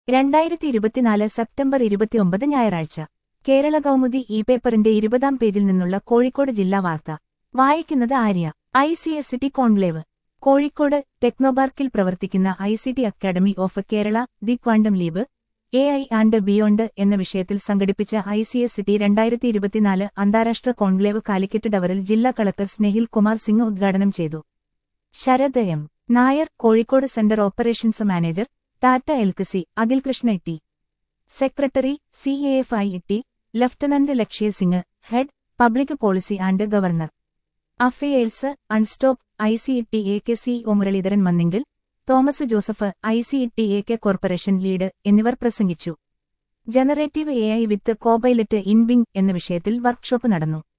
രണ്ടായിരത്തി ഇരുപത്തിനാല് സെപ്റ്റംബർ ഇരുപത്തിയൊമ്പത് ഞായറാഴ്ച കേരള കൗമുദി ഇ പേപ്പറിന്റെ ഇരുപതാം പേജിൽ നിന്നുള്ള കോഴിക്കോട് ജില്ലാ വാർത്ത വായിക്കുന്നത് Arya I C S T conclave Kozhikode ടെക്നോപാർക്കിൽ പ്രവർത്തിക്കുന്ന I C T academy of Kerala the quantum leap A I and beyond എന്ന വിഷയത്തിൽ സംഘടിപ്പിച്ച ഐ സി എസ് ടി രണ്ടായിരത്തി ഇരുപത്തിനാല് അന്താരാഷ്ട്ര കോൺക്ലേവ് കാലിക്കറ്റ് ഡവറിൽ ജില്ലാ കളക്ടർ സ്നേഹിൽ കുമാർ സിംഗ് ഉദ്ഘാടനം ചെയ്തു Sharad M Nair Kozhikode centre operations manager Tata Elxsi Akhil Krishna T secretary C A F I T lieutenant Lakshya Singh head public policy and government affairs Unstop I C T A K C O Muraleedharan Manningal Thomas Joseph I C T A K corporation lead എന്നിവർ പ്രസംഗിച്ചു generative A I with copilot in wing എന്ന വിഷയത്തിൽ workshop നടന്നു